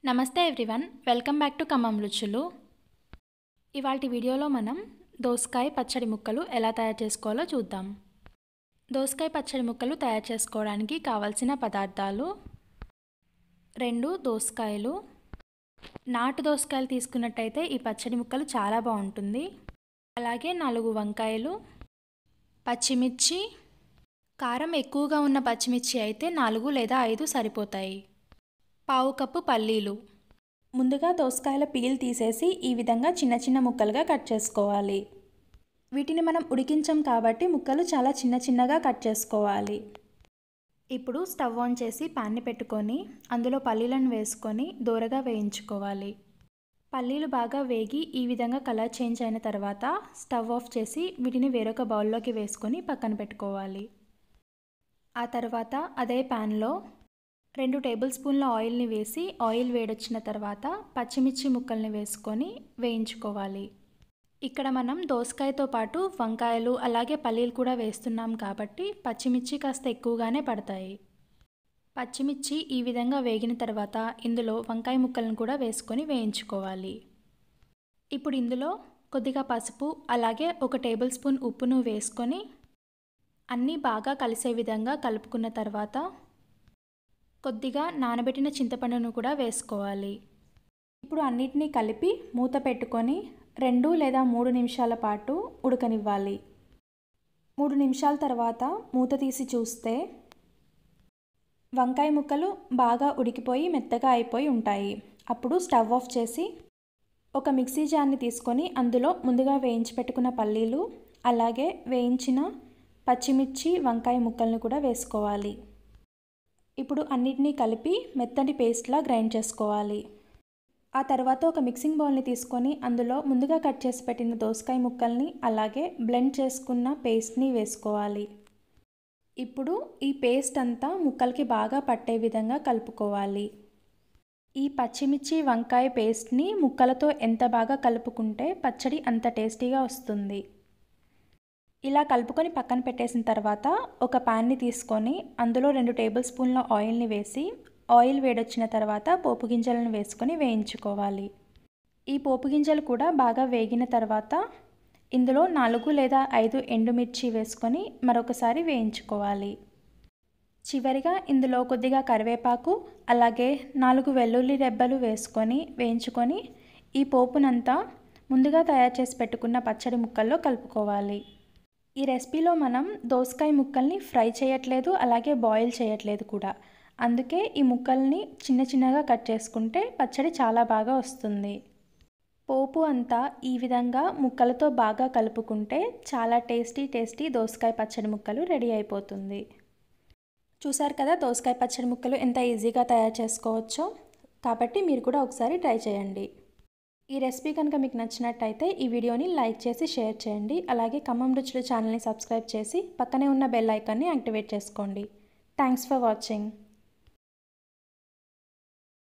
నమస్తే everyone welcome back to Khammam రుచులు ఇవాళ వీడియోలో మనం దోసకాయ పచ్చడి ముక్కలు ఎలా తయారు చేసుకోవాలో చూద్దాం దోసకాయ పచ్చడి ముక్కలు తయారు చేసుకోవడానికి కావలసిన పదార్థాలు రెండు దోసకాయలు నాటు దోసకాయలు తీసుకున్నట్టయితే ఈ పచ్చడి ముక్కలు చాలా బాగుంటుంది అలాగే నాలుగు వంకాయలు పచ్చిమిర్చి కారం ఎక్కువగా ఉన్న పచ్చిమిర్చి అయితే నాలుగు లేదా ఐదు సరిపోతాయి పావు కప్పు పల్లీలు ముందుగా దోసకాయల పీల్ తీసేసి ఈ విధంగా చిన్న చిన్న ముక్కలుగా కట్ చేసుకోవాలి వీటిని మనం ఉడికించాం కాబట్టి ముక్కలు చాలా చిన్న చిన్నగా కట్ చేసుకోవాలి ఇప్పుడు స్టవ్ ఆన్ చేసి పాన్ని పెట్టుకొని అందులో పల్లీలను వేసుకొని దూరగా వేయించుకోవాలి పల్లీలు బాగా వేగి ఈ విధంగా కలర్ చేంజ్ అయిన తర్వాత స్టవ్ ఆఫ్ చేసి వీటిని వేరొక బౌల్లోకి వేసుకొని పక్కన పెట్టుకోవాలి ఆ తర్వాత అదే ప్యాన్లో రెండు టేబుల్ స్పూన్ల ఆయిల్ని వేసి ఆయిల్ వేడొచ్చిన తర్వాత పచ్చిమిర్చి ముక్కల్ని వేసుకొని వేయించుకోవాలి ఇక్కడ మనం దోసకాయతో పాటు వంకాయలు అలాగే పల్లీలు కూడా వేస్తున్నాం కాబట్టి పచ్చిమిర్చి కాస్త ఎక్కువగానే పడతాయి పచ్చిమిర్చి ఈ విధంగా వేగిన తర్వాత ఇందులో వంకాయ ముక్కలను కూడా వేసుకొని వేయించుకోవాలి ఇప్పుడు ఇందులో కొద్దిగా పసుపు అలాగే ఒక టేబుల్ స్పూన్ ఉప్పును వేసుకొని అన్నీ బాగా కలిసే విధంగా కలుపుకున్న తర్వాత కొద్దిగా నానబెట్టిన చింతపండును కూడా వేసుకోవాలి ఇప్పుడు అన్నిటినీ కలిపి మూత పెట్టుకొని రెండు లేదా మూడు నిమిషాల పాటు ఉడకనివ్వాలి మూడు నిమిషాల తర్వాత మూత తీసి చూస్తే వంకాయ ముక్కలు బాగా ఉడికిపోయి మెత్తగా అయిపోయి ఉంటాయి అప్పుడు స్టవ్ ఆఫ్ చేసి ఒక మిక్సీ జార్ని తీసుకొని అందులో ముందుగా వేయించి పెట్టుకున్న పల్లీలు అలాగే వేయించిన పచ్చిమిర్చి వంకాయ ముక్కలను కూడా వేసుకోవాలి ఇప్పుడు అన్నిటినీ కలిపి మెత్తటి పేస్ట్లా గ్రైండ్ చేసుకోవాలి ఆ తర్వాత ఒక మిక్సింగ్ బౌల్ని తీసుకొని అందులో ముందుగా కట్ చేసి పెట్టిన దోసకాయ ముక్కల్ని అలాగే బ్లెండ్ చేసుకున్న పేస్ట్ని వేసుకోవాలి ఇప్పుడు ఈ పేస్ట్ అంతా ముక్కలకి బాగా పట్టే విధంగా కలుపుకోవాలి ఈ పచ్చిమిర్చి వంకాయ పేస్ట్ని ముక్కలతో ఎంత బాగా కలుపుకుంటే పచ్చడి అంత టేస్టీగా వస్తుంది ఇలా కలుపుకొని పక్కన పెట్టేసిన తర్వాత ఒక ప్యాన్ని తీసుకొని అందులో రెండు టేబుల్ స్పూన్ల ఆయిల్ని వేసి ఆయిల్ వేడొచ్చిన తర్వాత పోపు గింజలను వేసుకొని వేయించుకోవాలి ఈ పోపు గింజలు కూడా బాగా వేగిన తర్వాత ఇందులో నాలుగు లేదా ఐదు ఎండుమిర్చి వేసుకొని మరొకసారి వేయించుకోవాలి చివరిగా ఇందులో కొద్దిగా కరివేపాకు అలాగే నాలుగు వెల్లుల్లి రెబ్బలు వేసుకొని వేయించుకొని ఈ పోపునంతా ముందుగా తయారు చేసి పెట్టుకున్న పచ్చడి ముక్కల్లో కలుపుకోవాలి ఈ రెసిపీలో మనం దోసకాయ ముక్కల్ని ఫ్రై చేయట్లేదు అలాగే బాయిల్ చేయట్లేదు కూడా అందుకే ఈ ముక్కల్ని చిన్న చిన్నగా కట్ చేసుకుంటే పచ్చడి చాలా బాగా వస్తుంది పోపు అంతా ఈ విధంగా ముక్కలతో బాగా కలుపుకుంటే చాలా టేస్టీ టేస్టీ దోసకాయ పచ్చడి ముక్కలు రెడీ అయిపోతుంది చూసారు కదా దోసకాయ పచ్చడి ముక్కలు ఎంత ఈజీగా తయారు చేసుకోవచ్చో కాబట్టి మీరు కూడా ఒకసారి ట్రై చేయండి ఈ రెసిపీ కనుక మీకు నచ్చినట్టయితే ఈ వీడియోని లైక్ చేసి షేర్ చేయండి అలాగే ఖమ్మం రుచులు ఛానల్ని సబ్స్క్రైబ్ చేసి పక్కనే ఉన్న బెల్ ఐకాన్ని యాక్టివేట్ చేసుకోండి థ్యాంక్స్ ఫర్ వాచింగ్